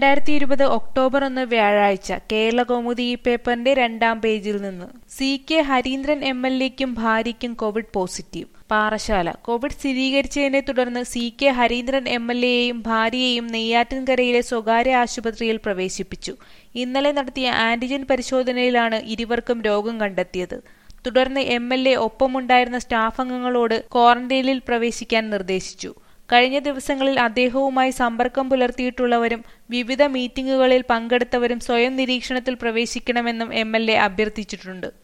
രണ്ടായിരത്തി ഇരുപത് ഒക്ടോബർ ഒന്ന് വ്യാഴാഴ്ച കേരളകൗമുദി ഈ പേപ്പറിന്റെ രണ്ടാം പേജിൽ നിന്ന് C K Harindran M L എക്കും ഭാര്യയ്ക്കും കോവിഡ് പോസിറ്റീവ് പാറശാല കോവിഡ് സ്ഥിരീകരിച്ചതിനെ തുടർന്ന് C K Harindran M L എയെയും ഭാര്യയെയും നെയ്യാറ്റിൻകരയിലെ സ്വകാര്യ ആശുപത്രിയിൽ പ്രവേശിപ്പിച്ചു ഇന്നലെ നടത്തിയ ആന്റിജൻ പരിശോധനയിലാണ് ഇരുവർക്കും രോഗം കണ്ടെത്തിയത് തുടർന്ന് എം എൽ എ ഒപ്പമുണ്ടായിരുന്ന സ്റ്റാഫ് അംഗങ്ങളോട് ക്വാറന്റൈനിൽ പ്രവേശിക്കാൻ നിർദ്ദേശിച്ചു കഴിഞ്ഞ ദിവസങ്ങളിൽ അദ്ദേഹവുമായി സമ്പർക്കം പുലർത്തിയിട്ടുള്ളവരും വിവിധ മീറ്റിംഗുകളിൽ പങ്കെടുത്തവരും സ്വയം നിരീക്ഷണത്തിൽ പ്രവേശിക്കണമെന്നും എം എൽ എ അഭ്യർത്ഥിച്ചിട്ടുണ്ട്